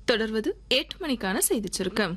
தொடர்வது எட்டு மணிக்கான செய்திச் சுருக்கம்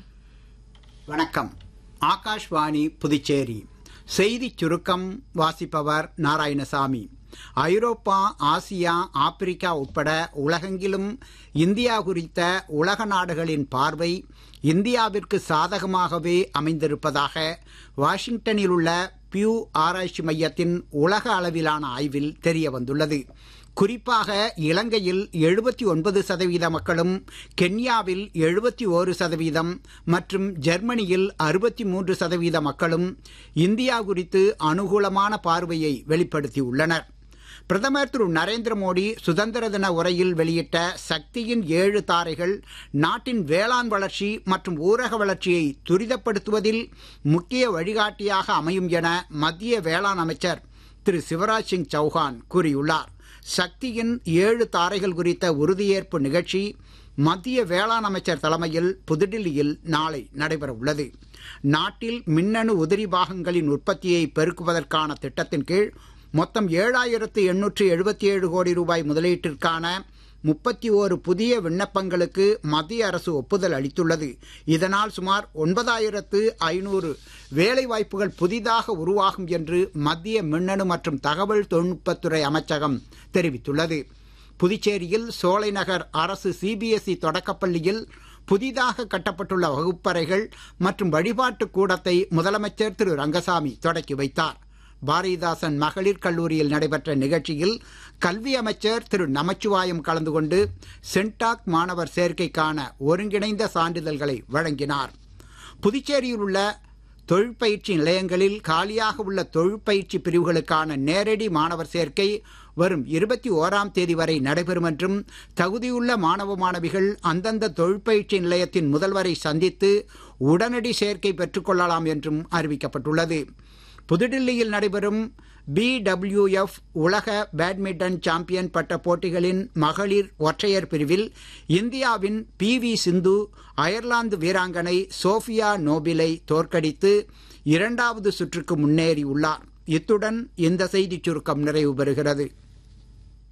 வணக்கம் ஆகாஷ்வாணி புதுச்சேரி செய்திச் சுருக்கம் வாசிப்பவர் நாராயணசாமி ஐரோப்பா ஆசியா ஆப்பிரிக்கா உட்பட உலகெங்கிலும் இந்தியா குறித்த உலக நாடுகளின் பார்வை இந்தியாவிற்கு சாதகமாகவே அமைந்திருப்பதாக வாஷிங்டனில் உள்ள பியூ ஆராய்ச்சி மையத்தின் உலக அளவிலான ஆய்வில் தெரிய வந்துள்ளது குறிப்பாக இலங்கையில் எழுபத்தி ஒன்பது சதவீத மக்களும் கென்யாவில் எழுபத்தி ஓரு சதவீதம் மற்றும் ஜெர்மனியில் அறுபத்தி மூன்று சதவீத மக்களும் இந்தியா குறித்து அனுகூலமான பார்வையை வெளிப்படுத்தியுள்ளனர் பிரதமர் திரு நரேந்திர மோடி சுதந்திர தின உரையில் வெளியிட்ட சக்தியின் ஏழு தாரைகள் நாட்டின் வேளாண் வளர்ச்சி மற்றும் ஊரக வளர்ச்சியை துரிதப்படுத்துவதில் முக்கிய வழிகாட்டியாக அமையும் என மத்திய வேளாண் அமைச்சர் திரு சிவராஜ் சிங் சௌஹான் கூறியுள்ளார் சக்தியின் ஏழு தாரைகள் குறித்த உறுதியேற்பு நிகழ்ச்சி மத்திய வேளாண் அமைச்சர் தலைமையில் புதுடில்லியில் நாளை நடைபெற உள்ளது நாட்டில் மின்னணு உதிரி பாகங்களின் உற்பத்தியை பெருக்குவதற்கான திட்டத்தின் கீழ் மொத்தம் ஏழாயிரத்து எண்ணூற்று எழுபத்தி ஏழு கோடி ரூபாய் முதலீட்டிற்கான முப்பத்தி ஓரு புதிய விண்ணப்பங்களுக்கு மத்திய அரசு ஒப்புதல் அளித்துள்ளது இதனால் சுமார் ஒன்பதாயிரத்து ஐநூறு வேலைவாய்ப்புகள் புதிதாக உருவாகும் என்று மத்திய மின்னணு மற்றும் தகவல் தொழில்நுட்பத்துறை அமைச்சகம் தெரிவித்துள்ளது புதுச்சேரியில் சோலைநகர் அரசு சிபிஎஸ்இ தொடக்கப்பள்ளியில் புதிதாக கட்டப்பட்டுள்ள வகுப்பறைகள் மற்றும் வழிபாட்டு கூடத்தை முதலமைச்சர் திரு ரங்கசாமி தொடக்கி வைத்தார் பாரதிதாசன் மகளிர் கல்லூரியில் நடைபெற்ற நிகழ்ச்சியில் கல்வி அமைச்சர் திரு நமச்சிவாயம் கலந்து கொண்டு சென்டாக் மாணவர் சேர்க்கைக்கான ஒருங்கிணைந்த சான்றிதழ்களை வழங்கினார் புதுச்சேரியில் உள்ள தொழிற்பயிற்சி நிலையங்களில் காலியாக உள்ள தொழிற்பயிற்சி பிரிவுகளுக்கான நேரடி மாணவர் சேர்க்கை வரும் இருபத்தி ஓராம் தேதி வரை நடைபெறும் என்றும் தகுதியுள்ள மாணவ மாணவிகள் அந்தந்த தொழிற்பயிற்சி நிலையத்தின் முதல்வரை சந்தித்து உடனடி சேர்க்கை பெற்றுக்கொள்ளலாம் என்றும் அறிவிக்கப்பட்டுள்ளது புதுடில்லியில் நடைபெறும் பிடபிள்யூஎஃப் உலக பேட்மிண்டன் சாம்பியன் பட்ட போட்டிகளின் மகளிர் ஒற்றையர் பிரிவில் இந்தியாவின் பி வி சிந்து அயர்லாந்து வீராங்கனை சோஃபியா நோபிலை தோற்கடித்து இரண்டாவது சுற்றுக்கு முன்னேறியுள்ளார் இத்துடன் இந்த செய்திச் சுருக்கம் நிறைவு பெறுகிறது